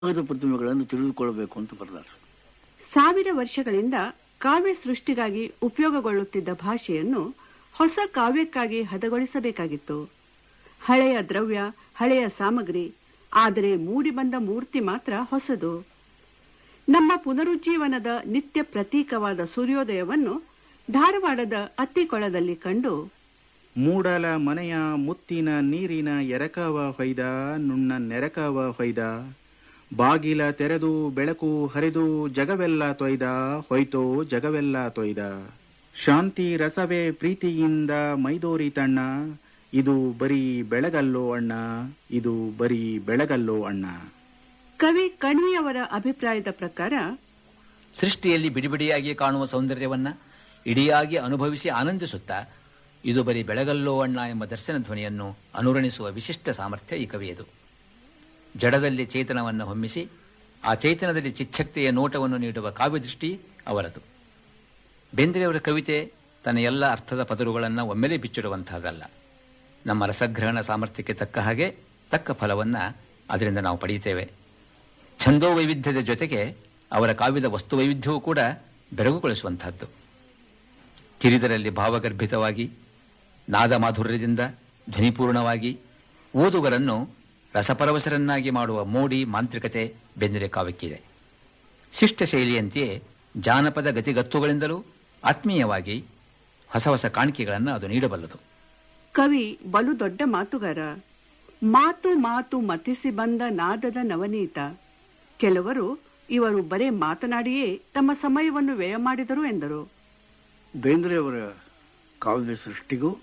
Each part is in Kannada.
ಕಾಗದ ಪ್ರತಿಮೆಗಳನ್ನು ತಿಳಿದುಕೊಳ್ಳಬೇಕು ಅಂತ ಬರೆದಾರೆ ಸಾವಿರ ವರ್ಷಗಳಿಂದ ಕಾವ್ಯ ಸೃಷ್ಟಿಗಾಗಿ ಉಪಯೋಗಗೊಳ್ಳುತ್ತಿದ್ದ ಭಾಷೆಯನ್ನು ಹೊಸ ಕಾವ್ಯಕ್ಕಾಗಿ ಹದಗೊಳಿಸಬೇಕಾಗಿತ್ತು ಹಳೆಯ ದ್ರವ್ಯ ಹಳೆಯ ಸಾಮಗ್ರಿ ಆದರೆ ಮೂಡಿಬಂದ ಮೂರ್ತಿ ಮಾತ್ರ ಹೊಸದು ನಮ್ಮ ಪುನರುಜ್ಜೀವನದ ನಿತ್ಯ ಪ್ರತೀಕವಾದ ಸೂರ್ಯೋದಯವನ್ನು ಧಾರವಾಡದ ಅತ್ತಿಕೊಳದಲ್ಲಿ ಕಂಡು ಮೂಡಲ ಮನೆಯ ಮುತ್ತಿನ ನೀರಿನ ಎರಕವ ಹೊಯ್ದ ನುಣ್ಣ ನೆರಕವ ಹೊಯ್ದ ಬಾಗಿಲ ತೆರೆದು ಬೆಳಕು ಹರಿದು ಜಗವೆಲ್ಲ ತೊಯ್ದ ಹೊಯ್ತೋ ಜಗವೆಲ್ಲ ತೊಯ್ದ ಶಾಂತಿ ರಸವೇ ಪ್ರೀತಿಯಿಂದ ಮೈದೋರಿ ತಣ್ಣ ಇದು ಬರೀ ಬೆಳಗಲ್ಲೋ ಅಣ್ಣ ಇದು ಬರೀ ಬೆಳಗಲ್ಲೋ ಅಣ್ಣ ಕವಿ ಕಣ್ವಿಯವರ ಅಭಿಪ್ರಾಯದ ಪ್ರಕಾರ ಸೃಷ್ಟಿಯಲ್ಲಿ ಬಿಡಿಬಿಡಿಯಾಗಿ ಕಾಣುವ ಸೌಂದರ್ಯವನ್ನ ಇಡಿಯಾಗಿ ಅನುಭವಿಸಿ ಆನಂದಿಸುತ್ತಾ ಇದು ಬರೀ ಬೆಳಗಲ್ಲೋ ಅಣ್ಣ ಎಂಬ ದರ್ಶನ ಧ್ವನಿಯನ್ನು ಅನುರಣಿಸುವ ವಿಶಿಷ್ಟ ಸಾಮರ್ಥ್ಯ ಈ ಕವಿಯದು ಜಡದಲ್ಲಿ ಚೇತನವನ್ನು ಹೊಮ್ಮಿಸಿ ಆ ಚೇತನದಲ್ಲಿ ಚಿಚ್ಛಕ್ತಿಯ ನೋಟವನ್ನು ನೀಡುವ ಕಾವ್ಯದೃಷ್ಟಿ ಅವರದು ಬೇಂದ್ರೆಯವರ ಕವಿತೆ ತನ್ನ ಎಲ್ಲ ಅರ್ಥದ ಪದರುಗಳನ್ನು ಒಮ್ಮೆಲೆ ಬಿಚ್ಚಿಡುವಂತಹದ್ದಲ್ಲ ನಮ್ಮ ರಸಗ್ರಹಣ ಸಾಮರ್ಥ್ಯಕ್ಕೆ ತಕ್ಕ ಹಾಗೆ ತಕ್ಕ ಫಲವನ್ನ ಅದರಿಂದ ನಾವು ಪಡೆಯುತ್ತೇವೆ ಛಂದೋ ವೈವಿಧ್ಯದ ಜೊತೆಗೆ ಅವರ ಕಾವ್ಯದ ವಸ್ತು ವೈವಿಧ್ಯವೂ ಕೂಡ ಬೆರಗುಗೊಳಿಸುವಂತಹದ್ದು ಕಿರಿದರಲ್ಲಿ ಭಾವಗರ್ಭಿತವಾಗಿ ನಾದ ಮಾಧುರ್ಯದಿಂದ ಧ್ವನಿಪೂರ್ಣವಾಗಿ ಓದುಗರನ್ನು ರಸಪರವಶರನ್ನಾಗಿ ಮಾಡುವ ಮೋಡಿ ಮಾಂತ್ರಿಕತೆ ಬೆಂದರೆ ಕಾವ್ಯಕ್ಕಿದೆ ಶಿಷ್ಟ ಶೈಲಿಯಂತೆಯೇ ಜಾನಪದ ಗತಿಗತ್ತುಗಳಿಂದಲೂ ಆತ್ಮೀಯವಾಗಿ ಹೊಸ ಹೊಸ ಕಾಣಿಕೆಗಳನ್ನು ಅದು ನೀಡಬಲ್ಲದು ಕವಿ ಬಲು ದೊಡ್ಡ ಮಾತುಗಾರ ಮಾತು ಮಾತು ಮತಿಸಿ ಬಂದ ನಾದದ ನವನೀತ ಕೆಲವರು ಇವರು ಬರೇ ಮಾತನಾಡಿಯೇ ತಮ್ಮ ಸಮಯವನ್ನು ವ್ಯಯ ಮಾಡಿದರು ಎಂದರು ಬೇಂದ್ರೆಯವರ ಕಾವ್ಯ ಸೃಷ್ಟಿಗೂ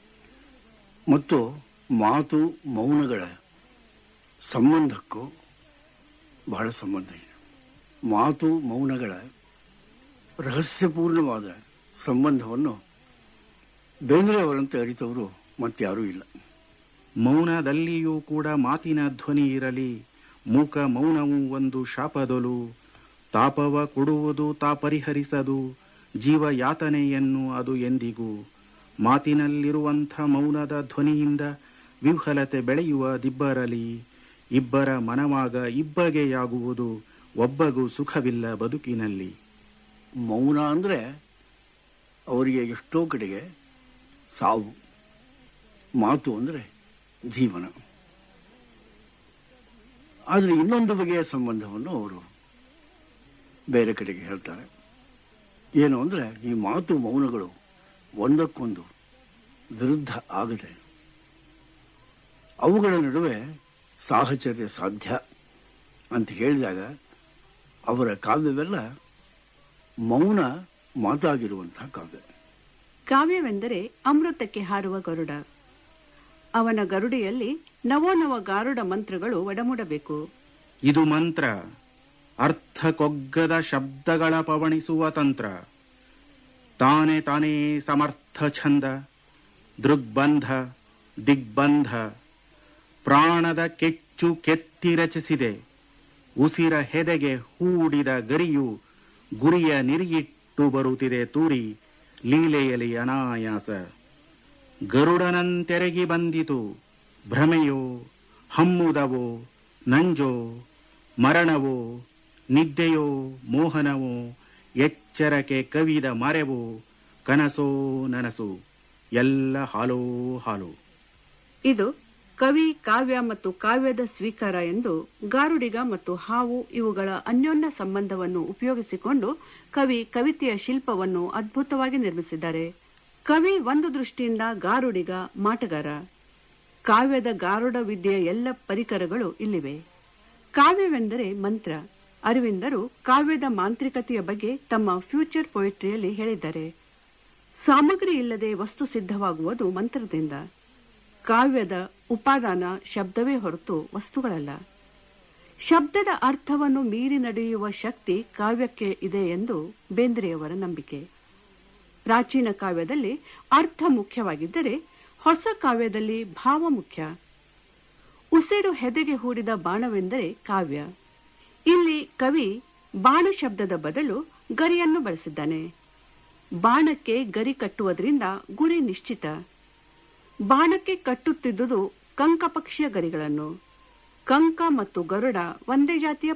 ಮತ್ತು ಮಾತು ಮೌನಗಳ ಸಂಬಂಧಕ್ಕೂ ಬಹಳ ಸಂಬಂಧ ಇದೆ ಮಾತು ಮೌನಗಳ ರಹಸ್ಯಪೂರ್ಣವಾದ ಸಂಬಂಧವನ್ನು ಬೇಂದ್ರೆಯವರಂತೆ ಅರಿತವರು ಮತ್ತಾರೂ ಇಲ್ಲ ಮೌನದಲ್ಲಿಯೂ ಕೂಡ ಮಾತಿನ ಧ್ವನಿ ಇರಲಿ ಮೂಕ ಮೌನವು ಒಂದು ಶಾಪದೊಲು ತಾಪವ ಕೊಡುವುದು ತಾ ಪರಿಹರಿಸದು ಜೀವ ಯಾತನೆಯನ್ನು ಅದು ಎಂದಿಗೂ ಮಾತಿನಲ್ಲಿರುವಂಥ ಮೌನದ ಧ್ವನಿಯಿಂದ ವಿಹ್ವಲತೆ ಬೆಳೆಯುವ ದಿಬ್ಬರಲಿ ಇಬ್ಬರ ಮನವಾಗ ಇಬ್ಬಗೆಯಾಗುವುದು ಒಬ್ಬಗೂ ಸುಖವಿಲ್ಲ ಬದುಕಿನಲ್ಲಿ ಮೌನ ಅಂದ್ರೆ ಅವರಿಗೆ ಎಷ್ಟೋ ಕಡೆಗೆ ಸಾವು ಮಾತು ಅಂದ್ರೆ ಜೀವನ ಆದರೆ ಇನ್ನೊಂದು ಬಗೆಯ ಸಂಬಂಧವನ್ನು ಅವರು ಬೇರೆ ಕಡೆಗೆ ಹೇಳ್ತಾರೆ ಏನು ಅಂದ್ರೆ ಈ ಮಾತು ಮೌನಗಳು ಒಂದಕ್ಕೊಂದು ವಿರುದ್ಧ ಆಗದೆ ಅವುಗಳ ನಡುವೆ ಸಾಹಚರ್ಯ ಸಾಧ್ಯ ಅಂತ ಹೇಳಿದಾಗ ಅವರ ಕಾವ್ಯವೆಲ್ಲ ಮೌನ ಮಾತಾಗಿರುವಂತಹ ಕಾವ್ಯ ಕಾವ್ಯವೆಂದರೆ ಅಮೃತಕ್ಕೆ ಹಾರುವ ಗರುಡ ಅವನ ಗರುಡಿಯಲ್ಲಿ ನವೋನವ ಗಾರುಡ ಮಂತ್ರಗಳು ಒಡಮೂಡಬೇಕು ಇದು ಮಂತ್ರ ಅರ್ಥಕೊಗ್ಗದ ಶಬ್ದಗಳ ಪವಣಿಸುವ ತಂತ್ರ ತಾನೇ ತಾನೇ ಸಮರ್ಥ ಛಂದ ದೃಗ್ಬಂಧ ದಿಗ್ಬಂಧ ಪ್ರಾಣದ ಕೆಚ್ಚು ಕೆತ್ತಿ ರಚಿಸಿದೆ ಉಸಿರ ಹೆದೆಗೆ ಹೂಡಿದ ಗರಿಯು ಗುರಿಯ ನಿರಿಯಿಟ್ಟು ಬರುತ್ತಿದೆ ತೂರಿ ಲೀಲೆಯಲಿ ಅನಾಯಾಸ ಗರುಡನಂತೆರಗಿ ಬಂದಿತು ಭ್ರಮೆಯೋ ಹಮ್ಮುದವೋ ನಂಜೋ ಮರಣವೋ ನಿದ್ದೆಯೋ ಮೋಹನವೋ ಎಚ್ಚರಕ್ಕೆ ಕವಿದ ಮರೆವೋ ಕನಸೋ ನನಸು ಎಲ್ಲ ಹಾಲೋ ಹಾಲು ಇದು ಕವಿ ಕಾವ್ಯ ಮತ್ತು ಕಾವ್ಯದ ಸ್ವೀಕಾರ ಎಂದು ಗಾರುಡಿಗ ಮತ್ತು ಹಾವು ಇವುಗಳ ಅನ್ಯೋನ್ಯ ಸಂಬಂಧವನ್ನು ಉಪಯೋಗಿಸಿಕೊಂಡು ಕವಿ ಕವಿತೆಯ ಶಿಲ್ಪವನ್ನು ಅದ್ಭುತವಾಗಿ ನಿರ್ಮಿಸಿದ್ದಾರೆ ಕವಿ ಒಂದು ದೃಷ್ಟಿಯಿಂದ ಗಾರುಡಿಗ ಮಾಟಗಾರ ಕಾವ್ಯದ ಗಾರುಡ ವಿದ್ಯೆಯ ಎಲ್ಲ ಪರಿಕರಗಳು ಇಲ್ಲಿವೆ ಕಾವ್ಯವೆಂದರೆ ಮಂತ್ರ ಅರವಿಂದರು ಕಾವ್ಯದ ಮಾಂತ್ರಿಕತೆಯ ಬಗ್ಗೆ ತಮ್ಮ ಫ್ಯೂಚರ್ ಪೊಯಿಟ್ರಿಯಲ್ಲಿ ಹೇಳಿದ್ದಾರೆ ಸಾಮಗ್ರಿ ಇಲ್ಲದೆ ವಸ್ತು ಸಿದ್ಧವಾಗುವುದು ಮಂತ್ರದಿಂದ ಕಾವ್ಯದ ಉಪಾದಾನ ಶಬ್ದವೇ ಹೊರತು ವಸ್ತುಗಳಲ್ಲ ಶಬ್ದದ ಅರ್ಥವನ್ನು ಮೀರಿ ನಡೆಯುವ ಶಕ್ತಿ ಕಾವ್ಯಕ್ಕೆ ಇದೆ ಎಂದು ಬೇಂದ್ರೆಯವರ ನಂಬಿಕೆ ಪ್ರಾಚೀನ ಕಾವ್ಯದಲ್ಲಿ ಅರ್ಥ ಮುಖ್ಯವಾಗಿದ್ದರೆ ಹೊಸ ಕಾವ್ಯದಲ್ಲಿ ಭಾವ ಮುಖ್ಯ ಉಸಿರು ಹೆದೆಗೆ ಹೂಡಿದ ಬಾಣವೆಂದರೆ ಕಾವ್ಯ ಇಲ್ಲಿ ಕವಿ ಬಾಣ ಶಬ್ದದ ಬದಲು ಗರಿಯನ್ನು ಬಳಸಿದ್ದಾನೆ ಬಾಣಕ್ಕೆ ಗರಿ ಕಟ್ಟುವುದರಿಂದ ಗುರಿ ನಿಶ್ಚಿತ ಬಾಣಕ್ಕೆ ಕಟ್ಟುತ್ತಿದ್ದುದು ಕಂಕಪಕ್ಷಿಯ ಗರಿಗಳನ್ನು ಕಂಕ ಮತ್ತು ಗರುಡ ಒಂದೇ ಜಾತಿಯ